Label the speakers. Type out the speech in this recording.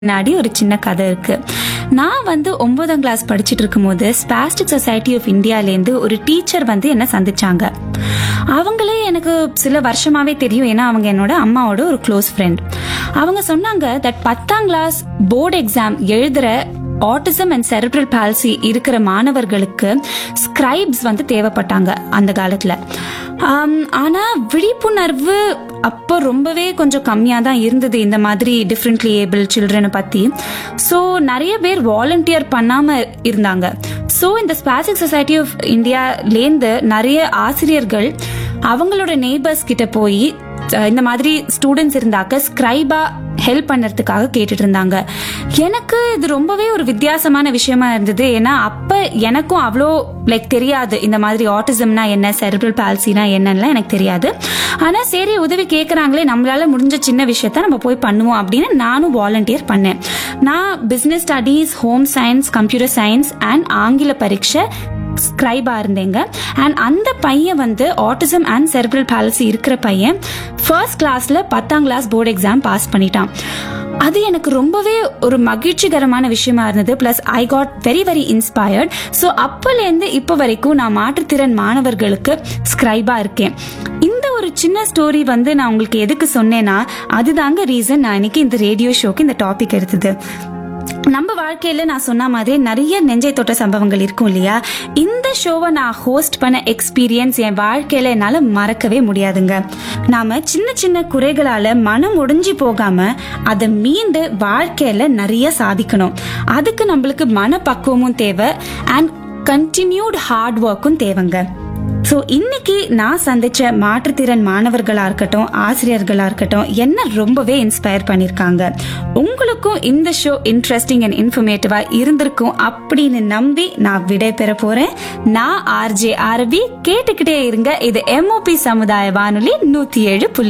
Speaker 1: பின்னாடி ஒரு சின்ன கதை இருக்கு நான் வந்து ஒன்பதாம் கிளாஸ் படிச்சுட்டு இருக்கும்போது ஸ்பாஸ்டிக் சொசைட்டி ஆஃப் இந்தியாலேருந்து ஒரு டீச்சர் வந்து என்ன சந்திச்சாங்க அவங்களே எனக்கு சில வருஷமாவே தெரியும் ஏன்னா அவங்க என்னோட அம்மாவோட ஒரு க்ளோஸ் ஃப்ரெண்ட் அவங்க சொன்னாங்க தட் பத்தாம் கிளாஸ் போர்டு எக்ஸாம் எழுதுற ஆட்டிசம் அண்ட் செரிப்ரல் பால்சி இருக்கிற மாணவர்களுக்கு ஸ்கிரைப்ஸ் வந்து தேவைப்பட்டாங்க அந்த காலத்துல ஆம், ஆனா விழிப்புணர்வு அப்போ ரொம்பவே கொஞ்சம் கம்மியாக தான் இருந்தது இந்த மாதிரி டிஃப்ரெண்ட்லி ஏபிள் சில்ட்ரனை பற்றி ஸோ நிறைய பேர் வாலண்டியர் பண்ணாமல் இருந்தாங்க ஸோ இந்த ஸ்பாசிக் சொசைட்டி ஆஃப் இந்தியாலேருந்து நிறைய ஆசிரியர்கள் அவங்களோட நெய்பர்ஸ் கிட்ட போய் அஹ், இந்த மாதிரி ஸ்டூடெண்ட்ஸ் இருந்தாக்க ஸ்கிரைபா ஹெல்ப் பண்ணுறதுக்காக கேட்டுட்டு இருந்தாங்க எனக்கு இது ரொம்பவே ஒரு வித்தியாசமான விஷயமா இருந்தது ஏன்னா அப்ப எனக்கும் அவ்வளோ லைக் தெரியாது இந்த மாதிரி ஆட்டிசம்னா என்ன செரிப்ரல் பால்சினா என்னன்னு எனக்கு தெரியாது ஆனா சரி உதவி கேட்குறாங்களே நம்மளால முடிஞ்ச சின்ன விஷயத்த நம்ம போய் பண்ணுவோம் அப்படின்னு நானும் வாலண்டியர் பண்ணேன் நான் business studies home science computer science and ஆங்கில பரீட்சை ஸ்கிரைபா இருந்தேங்க அண்ட் அந்த பையன் வந்து ஆட்டிசம் அண்ட் செரிப்ரல் பாலசி இருக்கிற பையன் ஃபர்ஸ்ட் கிளாஸ்ல பத்தாம் கிளாஸ் போர்டு எக்ஸாம் பாஸ் பண்ணிட்டான் அது எனக்கு ரொம்பவே ஒரு மகிழ்ச்சிகரமான விஷயமா இருந்தது plus I got very very inspired so அப்போலேருந்து இப்போ வரைக்கும் நான் மாற்றுத்திறன் மாணவர்களுக்கு ஸ்கிரைபா இருக்கேன் இந்த ஒரு சின்ன ஸ்டோரி வந்து நான் உங்களுக்கு எதுக்கு சொன்னேன்னா அதுதாங்க ரீசன் நான் இன்னைக்கு இந்த ரேடியோ ஷோக்கு இந்த டாபிக் எடுத்தது நம்ம வாழ்க்கையில நான் சொன்ன மாதிரி நிறைய நெஞ்சை தொட்ட சம்பவங்கள் இருக்கும் இல்லையா இந்த ஷோவை நான் ஹோஸ்ட் பண்ண எக்ஸ்பீரியன்ஸ் என் வாழ்க்கையில என்னால மறக்கவே முடியாதுங்க நாம சின்ன சின்ன குறைகளால மனம் உடைஞ்சு போகாம அதை மீண்டு வாழ்க்கையில நிறைய சாதிக்கணும் அதுக்கு நம்மளுக்கு மனப்பக்குவமும் தேவை அண்ட் கண்டினியூட் ஹார்ட் ஒர்க்கும் தேவைங்க ஸோ இன்னைக்கு நான் சந்திச்ச மாற்றுத்திறன் மாணவர்களா இருக்கட்டும் ஆசிரியர்களா இருக்கட்டும் என்ன ரொம்பவே இன்ஸ்பயர் பண்ணிருக்காங்க உங்களுக்கும் இந்த ஷோ இன்ட்ரெஸ்டிங் அண்ட் இன்ஃபர்மேட்டிவா இருந்திருக்கும் அப்படின்னு நம்பி நான் விடை பெற போறேன் நான் ஆர்ஜே ஆரபி கேட்டுக்கிட்டே இருங்க இது எம்ஓபி சமுதாய வானொலி நூத்தி ஏழு புள்ளி